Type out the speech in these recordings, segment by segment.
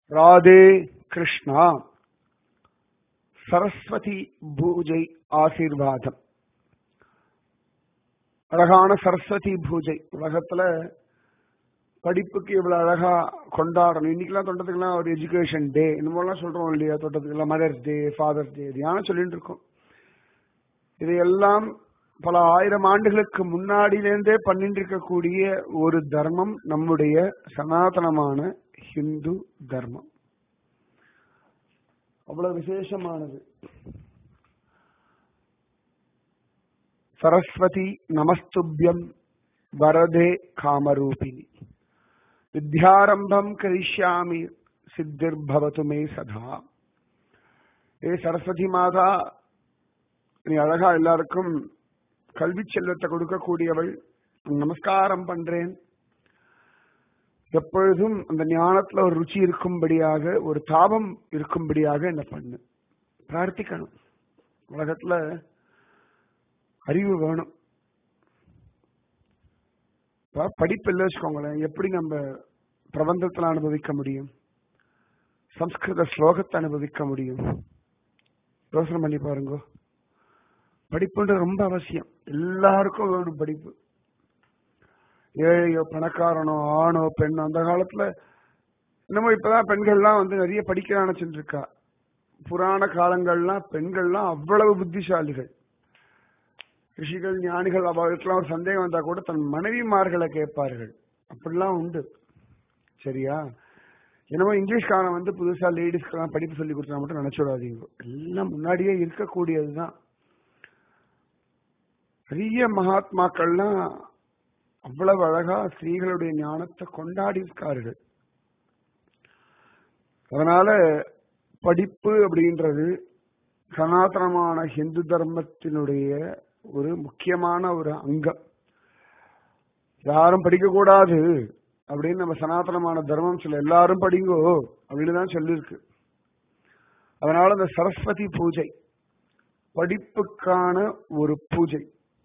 ராதே கிருஷ்ணா சரஸ்வதி பூஜை ஆசீர்வாதம் அழகான சரஸ்வதி பூஜை உலகத்துல படிப்புக்கு இவ்வளவு அழகா கொண்டாடணும் இன்னைக்கெல்லாம் தொட்டத்துக்கெல்லாம் ஒரு எஜுகேஷன் டே இந்த மாதிரிலாம் சொல்றோம் இல்லையா தொட்டத்துக்கெல்லாம் மதர்ஸ் டே ஃபாதர்ஸ் டே தியான சொல்லிட்டு இருக்கோம் இதையெல்லாம் பல ஆயிரம் ஆண்டுகளுக்கு முன்னாடியிலேருந்தே பண்ணிட்டு இருக்கக்கூடிய ஒரு தர்மம் நம்முடைய சனாதனமான ஹிந்து தர்மம் அவ்வளவு விசேஷமானது சரஸ்வதி நமஸ்துபியம் வரதே காமரூபிணி வித்யாரம்பம் கரிஷ்யாமி சித்திர் பவத்து மே சதா ஏ சரஸ்வதி மாதா நீ அழகா எல்லாருக்கும் கல்வி செல்வத்தை கொடுக்கக்கூடியவள் நமஸ்காரம் பண்றேன் எப்பொழுதும் அந்த ஞானத்துல ஒரு ருச்சி இருக்கும்படியாக ஒரு தாபம் இருக்கும்படியாக என்ன பண்ணு பிரார்த்திக்கணும் உலகத்துல அறிவு வேணும் படிப்பு இல்லை வச்சுக்கோங்களேன் எப்படி நம்ம பிரபந்தத்தில் அனுபவிக்க முடியும் சம்ஸ்கிருத ஸ்லோகத்தை அனுபவிக்க முடியும் யோசனை பண்ணி பாருங்க படிப்புன்றது ரொம்ப அவசியம் எல்லாருக்கும் வேணும் படிப்பு ஏழையோ பணக்காரனோ ஆணோ பெண்ணோ அந்த காலத்துல இன்னமும் இப்பதான் பெண்கள்லாம் வந்து நிறைய படிக்க நினைச்சுட்டு இருக்கா புராண காலங்கள்லாம் பெண்கள்லாம் அவ்வளவு புத்திசாலிகள் ரிஷிகள் ஞானிகள் அவர்களுக்கெல்லாம் ஒரு சந்தேகம் வந்தா கூட தன் மனைவிமார்களை கேட்பார்கள் அப்படிலாம் உண்டு சரியா என்னமோ இங்கிலீஷ்காரன் வந்து புதுசா லேடிஸ்க்கெல்லாம் படிப்பு சொல்லி கொடுத்தா மட்டும் நினைச்சு விடாதீங்க எல்லாம் முன்னாடியே இருக்கக்கூடியதுதான் பெரிய மகாத்மாக்கள்லாம் அவ்வளவு அழகா ஸ்திரீகளுடைய ஞானத்தை கொண்டாடி இருக்கார்கள் அதனால படிப்பு அப்படின்றது சனாதனமான ஹிந்து தர்மத்தினுடைய ஒரு முக்கியமான ஒரு அங்கம் யாரும் படிக்க கூடாது அப்படின்னு நம்ம சனாதனமான தர்மம் சொல்ல எல்லாரும் படிங்கோ அப்படின்னு தான் சொல்லியிருக்கு அதனால இந்த சரஸ்வதி பூஜை படிப்புக்கான ஒரு பூஜை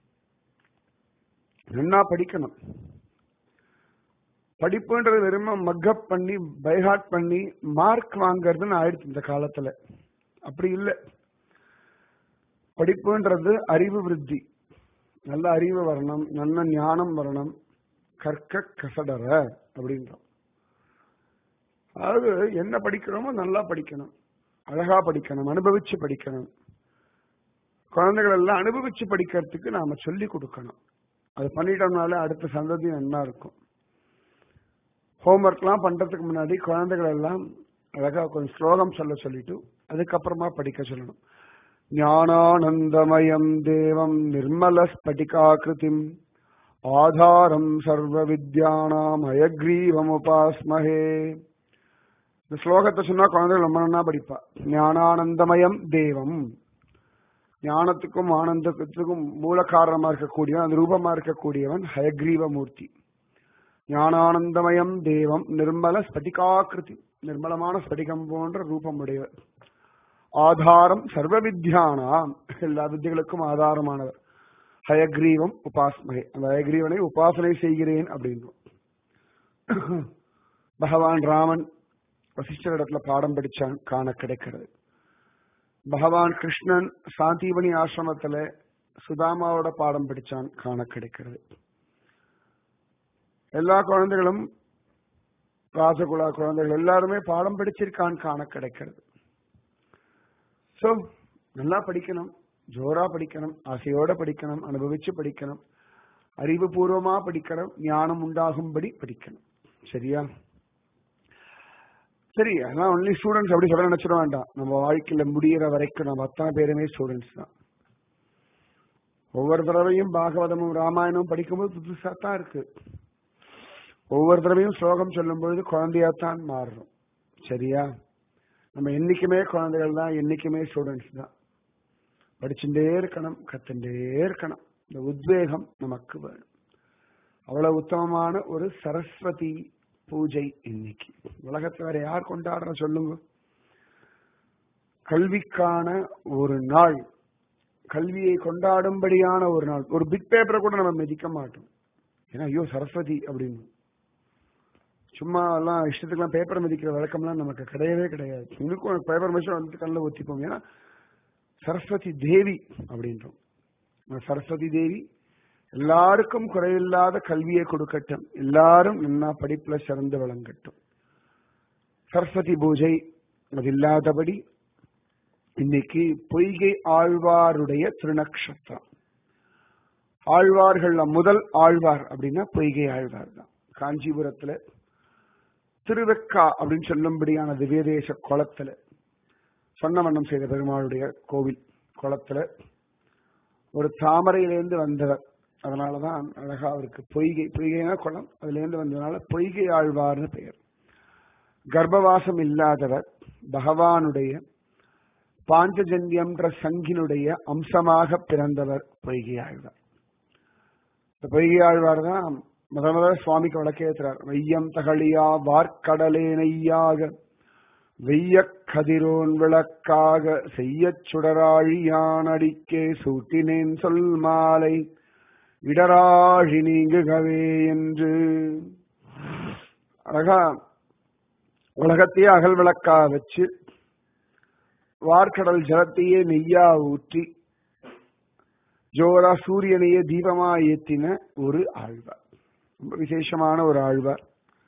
நல்லா படிக்கணும் படிப்புன்றது வெறும மக்கப் பண்ணி பைஹாட் பண்ணி மார்க் வாங்கறதுன்னு ஆயிடுச்சு இந்த காலத்துல அப்படி இல்லை படிப்புன்றது அறிவு விருத்தி நல்ல அறிவு வரணும் நல்ல ஞானம் வரணும் கற்க கசடற அப்படின்றோம் அதாவது என்ன படிக்கிறோமோ நல்லா படிக்கணும் அழகா படிக்கணும் அனுபவிச்சு படிக்கணும் குழந்தைகள் எல்லாம் அனுபவிச்சு படிக்கிறதுக்கு நாம சொல்லி கொடுக்கணும் அது பண்ணிட்டோம்னாலே அடுத்த சந்ததி நல்லா இருக்கும் ஹோம்ஒர்க்லாம் பண்றதுக்கு முன்னாடி குழந்தைகள் எல்லாம் அழகா கொஞ்சம் ஸ்லோகம் சொல்ல சொல்லிட்டு அதுக்கப்புறமா படிக்க சொல்லணும் ஞானானந்தமயம் தேவம் நிர்மல ஸ்படிகாக்கிருதிம் ஆதாரம் சர்வ வித்யானாம் அயக்ரீவம் உபாஸ்மஹே இந்த ஸ்லோகத்தை சொன்னா குழந்தைகள் ரொம்ப நல்லா படிப்பா ஞானானந்தமயம் தேவம் ஞானத்துக்கும் ஆனந்தத்துக்கும் மூல காரணமா இருக்கக்கூடியவன் அந்த ரூபமா இருக்கக்கூடியவன் ஹயக்ரீவ மூர்த்தி ஞானானந்தமயம் தேவம் நிர்மல ஸ்படிகாக்கிருதி நிர்மலமான ஸ்படிகம் போன்ற ரூபம் உடையவர் ஆதாரம் சர்வ வித்யானாம் எல்லா வித்தியர்களுக்கும் ஆதாரமானவர் ஹயக்ரீவம் உபாஸ்மகை அந்த ஹயக்ரீவனை உபாசனை செய்கிறேன் அப்படின்னு பகவான் ராமன் வசிஷ்டர் இடத்துல பாடம் படிச்சான் காண கிடைக்கிறது பகவான் கிருஷ்ணன் சாந்தீபனி ஆசிரமத்துல சுதாமாவோட பாடம் படிச்சான் காண கிடைக்கிறது எல்லா குழந்தைகளும் ராசகுலா குழந்தைகள் எல்லாருமே பாடம் படிச்சிருக்கான் காண கிடைக்கிறது சோ நல்லா படிக்கணும் ஜோரா படிக்கணும் ஆசையோட படிக்கணும் அனுபவிச்சு படிக்கணும் அறிவுபூர்வமா படிக்கணும் ஞானம் உண்டாகும்படி படிக்கணும் சரியா சரி அதான் ஒன்லி ஸ்டூடெண்ட்ஸ் அப்படி சொல்ல நினைச்சிட வேண்டாம் நம்ம வாழ்க்கையில முடியிற வரைக்கும் நம்ம அத்தனை பேருமே ஸ்டூடெண்ட்ஸ் தான் ஒவ்வொரு தடவையும் பாகவதமும் ராமாயணமும் படிக்கும்போது புதுசா தான் இருக்கு ஒவ்வொரு தடவையும் ஸ்லோகம் சொல்லும் பொழுது குழந்தையாத்தான் மாறுறோம் சரியா நம்ம என்னைக்குமே குழந்தைகள் தான் என்னைக்குமே ஸ்டூடெண்ட்ஸ் தான் படிச்சுட்டே இருக்கணும் கத்துட்டே இருக்கணும் இந்த உத்வேகம் நமக்கு வேணும் அவ்வளவு உத்தமமான ஒரு சரஸ்வதி பூஜை இன்னைக்கு உலகத்துல வேற யார் கொண்டாடுற சொல்லுங்க கல்விக்கான ஒரு நாள் கல்வியை கொண்டாடும்படியான ஒரு நாள் ஒரு பிட் பேப்பரை கூட நம்ம மிதிக்க மாட்டோம் ஏன்னா ஐயோ சரஸ்வதி அப்படின்னு சும்மா எல்லாம் இஷ்டத்துக்குலாம் பேப்பர் மதிக்கிற வழக்கம்லாம் நமக்கு கிடையவே கிடையாது இன்னுக்கும் பேப்பர் மிஷன் வந்து கண்ணில் ஊற்றிப்போம் ஏன்னா சரஸ்வதி தேவி அப்படின்றோம் அந்த சரஸ்வதி தேவி எல்லாருக்கும் குறையில்லாத கல்வியை கொடுக்கட்டும் எல்லாரும் நல்லா படிப்புல சிறந்து விளங்கட்டும் சரஸ்வதி பூஜை அது இல்லாதபடி இன்னைக்கு பொய்கை ஆழ்வாருடைய திருநக்ஷத்திரம் ஆழ்வார்கள் முதல் ஆழ்வார் அப்படின்னா பொய்கை ஆழ்வார் தான் காஞ்சிபுரத்துல திருவெக்கா அப்படின்னு சொல்லும்படியான திவ்யதேச குளத்துல சொன்ன வண்ணம் செய்த பெருமாளுடைய கோவில் குளத்துல ஒரு தாமரையிலேருந்து வந்தவர் அதனாலதான் அழகா அவருக்கு பொய்கை பொய்கைனா குளம் அதுல இருந்து வந்ததுனால பொய்கை ஆழ்வார்னு பெயர் கர்ப்பவாசம் இல்லாதவர் பகவானுடைய பாஞ்சஜன்யம்ன்ற சங்கினுடைய அம்சமாக பிறந்தவர் பொய்கை ஆழ்வார் இந்த பொய்கை ஆழ்வார் தான் முத முதல் சுவாமிக்கு விளக்கேற்றுறார் வையம் தகழியா வார்க்கடலே நெய்யாக வெய்ய கதிரோன் விளக்காக செய்யச் சுடராழியான் அடிக்கே சூட்டினேன் சொல் மாலை இடராழி நீங்குகவே என்று அழகா உலகத்தையே அகல் விளக்கா வச்சு வார்க்கடல் ஜலத்தையே நெய்யா ஊற்றி ஜோரா சூரியனையே தீபமா ஏத்தின ஒரு ஆழ்வார் ரொம்ப விசேஷமான ஒரு ஆழ்வார்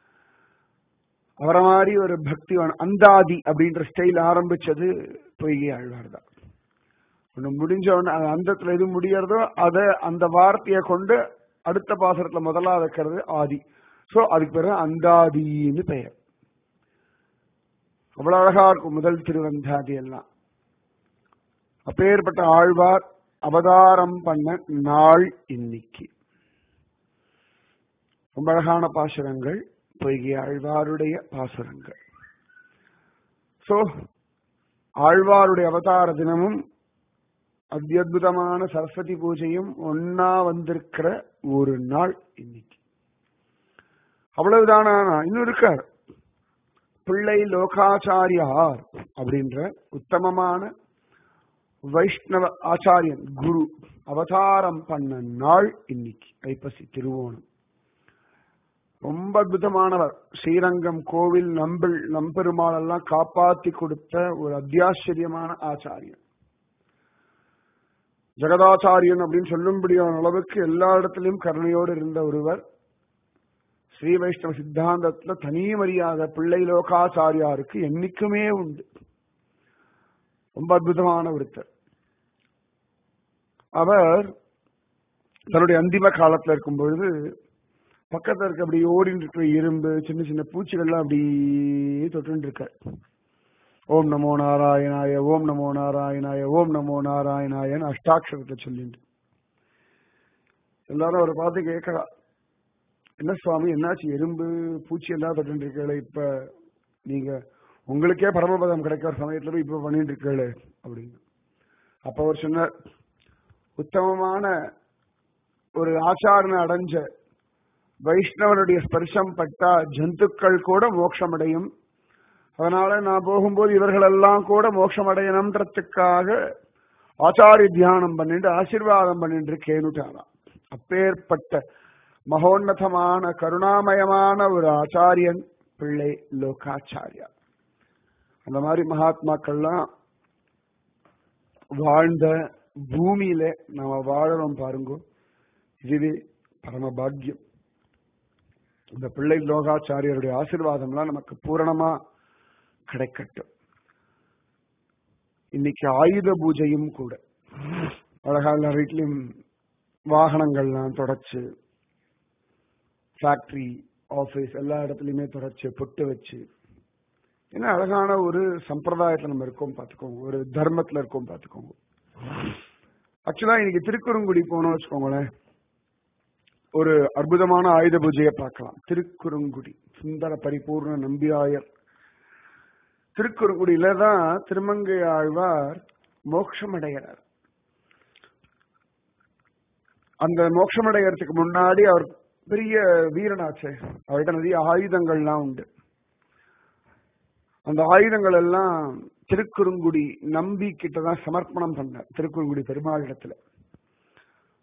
அவரை மாதிரி ஒரு பக்தி அந்தாதி அப்படின்ற ஸ்டைல் ஆரம்பிச்சது பொய்கை ஆழ்வார் தான் ஒன்று முடிஞ்ச உடனே அது அந்தத்துல எது முடியறதோ அதை அந்த வார்த்தையை கொண்டு அடுத்த பாசனத்துல முதலா வைக்கிறது ஆதி சோ அதுக்கு பிறகு அந்தாதின்னு பெயர் அவ்வளவு அழகா இருக்கும் முதல் திருவந்தாதி எல்லாம் அப்பேற்பட்ட ஆழ்வார் அவதாரம் பண்ண நாள் இன்னைக்கு ரொம்ப அழகான பாசுரங்கள் பொய்கை ஆழ்வாருடைய பாசுரங்கள் சோ ஆழ்வாருடைய அவதார தினமும் அத்தியுதமான சரஸ்வதி பூஜையும் ஒன்னா வந்திருக்கிற ஒரு நாள் இன்னைக்கு அவ்வளவுதானா இன்னும் இருக்கார் பிள்ளை லோகாச்சாரியார் அப்படின்ற உத்தமமான வைஷ்ணவ ஆச்சாரியன் குரு அவதாரம் பண்ண நாள் இன்னைக்கு ஐப்பசி திருவோணம் ரொம்ப அற்புதமானவர் ஸ்ரீரங்கம் கோவில் நம்பிள் நம்பெருமாள் எல்லாம் காப்பாத்தி கொடுத்த ஒரு அத்தியாச்சரியமான ஆச்சாரியன் ஜெகதாச்சாரியன் அப்படின்னு சொல்லும்படியான அளவுக்கு எல்லா இடத்திலும் கருணையோடு இருந்த ஒருவர் ஸ்ரீ வைஷ்ணவ சித்தாந்தத்துல தனி மரியாதை பிள்ளை லோகாச்சாரியாருக்கு என்னைக்குமே உண்டு ரொம்ப அற்புதமான ஒருத்தர் அவர் தன்னுடைய அந்திம காலத்துல இருக்கும் பொழுது பக்கத்துல இருக்க அப்படி ஓடிட்டு இருக்கிற இரும்பு சின்ன சின்ன பூச்சிகள்லாம் அப்படியே தொட்டு இருக்கார் ஓம் நமோ நாராயணாய ஓம் நமோ நாராயணாய ஓம் நமோ நாராயணாயன்னு அஷ்டாட்சரத்தை சொல்லிட்டு எல்லாரும் அவரை பார்த்து கேட்கறா என்ன சுவாமி என்னாச்சு எறும்பு பூச்சி எல்லாம் தொட்டு இருக்கல இப்ப நீங்க உங்களுக்கே பரமபதம் கிடைக்கிற சமயத்துல போய் இப்ப பண்ணிட்டு இருக்கல அப்படின்னு அப்ப அவர் சொன்னார் உத்தமமான ஒரு ஆச்சாரனை அடைஞ்ச வைஷ்ணவனுடைய ஸ்பர்சம் பட்டா ஜந்துக்கள் கூட மோட்சம் அடையும் அதனால நான் போகும்போது இவர்கள் எல்லாம் கூட மோட்சம் அடையணுன்றதுக்காக ஆச்சாரிய தியானம் பண்ணிட்டு ஆசீர்வாதம் பண்ணிட்டு கேனுட்டாராம் அப்பேற்பட்ட மகோன்னதமான கருணாமயமான ஒரு ஆச்சாரியன் பிள்ளை லோகாச்சாரியா அந்த மாதிரி மகாத்மாக்கள்லாம் வாழ்ந்த பூமியில நாம வாழறோம் பாருங்க இதுவே பரம பாக்கியம் இந்த பிள்ளை லோகாச்சாரியருடைய ஆசீர்வாதம்லாம் நமக்கு பூரணமா கிடைக்கட்டும் இன்னைக்கு ஆயுத பூஜையும் கூட அழகா எல்லா வீட்லயும் வாகனங்கள்லாம் தொடச்சு ஃபேக்டரி ஆபீஸ் எல்லா இடத்துலயுமே தொடச்சு பொட்டு வச்சு என்ன அழகான ஒரு சம்பிரதாயத்துல நம்ம இருக்கோம் பார்த்துக்கோங்க ஒரு தர்மத்துல இருக்கோம் பார்த்துக்கோங்க ஆக்சுவலா இன்னைக்கு திருக்குறுங்குடி போனோம் வச்சுக்கோங்களேன் ஒரு அற்புதமான ஆயுத பூஜையை பார்க்கலாம் திருக்குறுங்குடி சுந்தர பரிபூர்ண நம்பியாயர் திருக்குறுங்குடியில தான் திருமங்கை ஆழ்வார் மோட்சம் அடைகிறார் அந்த மோட்சம் அடைகிறதுக்கு முன்னாடி அவர் பெரிய வீரனாச்சே அவர்கிட்ட நிறைய ஆயுதங்கள்லாம் உண்டு அந்த ஆயுதங்கள் எல்லாம் திருக்குறுங்குடி நம்பி கிட்ட தான் சமர்ப்பணம் பண்ணார் திருக்குறுங்குடி பெருமாள் இடத்துல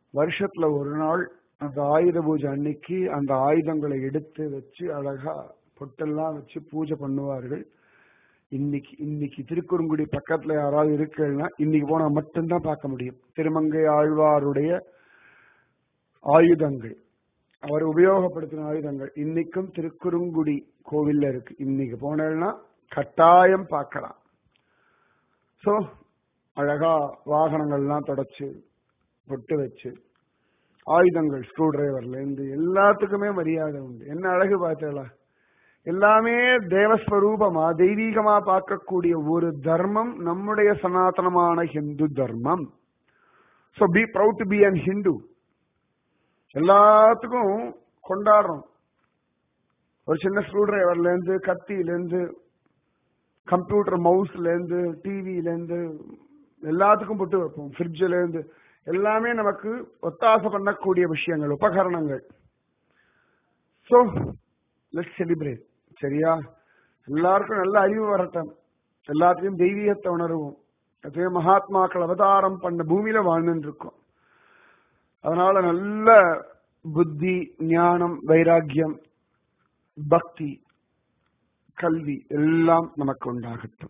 வருஷத்துல ஒரு நாள் அந்த ஆயுத பூஜை அன்னைக்கு அந்த ஆயுதங்களை எடுத்து வச்சு அழகா பொட்டெல்லாம் வச்சு பூஜை பண்ணுவார்கள் இன்னைக்கு இன்னைக்கு திருக்குறுங்குடி பக்கத்துல யாராவது இருக்குன்னா இன்னைக்கு போனா மட்டும்தான் பார்க்க முடியும் திருமங்கை ஆழ்வாருடைய ஆயுதங்கள் அவர் உபயோகப்படுத்தின ஆயுதங்கள் இன்னைக்கும் திருக்குறுங்குடி கோவில்ல இருக்கு இன்னைக்கு போனேன்னா கட்டாயம் பார்க்கலாம் சோ அழகா வாகனங்கள்லாம் தொடச்சு பொட்டு வச்சு ஆயுதங்கள் ஸ்க்ரூ டிரைவர்ல இருந்து எல்லாத்துக்குமே மரியாதை உண்டு என்ன அழகு பார்த்தீங்களா எல்லாமே தேவஸ்வரூபமா தெய்வீகமா பார்க்கக்கூடிய ஒரு தர்மம் நம்முடைய சனாதனமான ஹிந்து தர்மம் so be proud to be an Hindu எல்லாத்துக்கும் கொண்டாடுறோம் ஒரு சின்ன ஸ்க்ரூ டிரைவர்ல இருந்து கத்தியில இருந்து கம்ப்யூட்டர் மவுஸ்ல இருந்து டிவில இருந்து எல்லாத்துக்கும் போட்டு வைப்போம் ஃப்ரிட்ஜில் இருந்து எல்லாமே நமக்கு ஒத்தாசை பண்ணக்கூடிய விஷயங்கள் உபகரணங்கள் ஸோ லெட் செலிப்ரேட் சரியா எல்லாருக்கும் நல்ல அறிவு வரட்டும் எல்லாத்தையும் தெய்வீகத்தை உணர்வோம் அதுவே மகாத்மாக்கள் அவதாரம் பண்ண பூமியில வாழ்ந்துட்டு இருக்கோம் அதனால நல்ல புத்தி ஞானம் வைராக்கியம் பக்தி கல்வி எல்லாம் நமக்கு உண்டாகட்டும்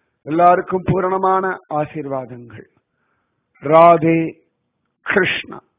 எல்லாருக்கும் பூரணமான ஆசீர்வாதங்கள் ராதே கிருஷ்ணா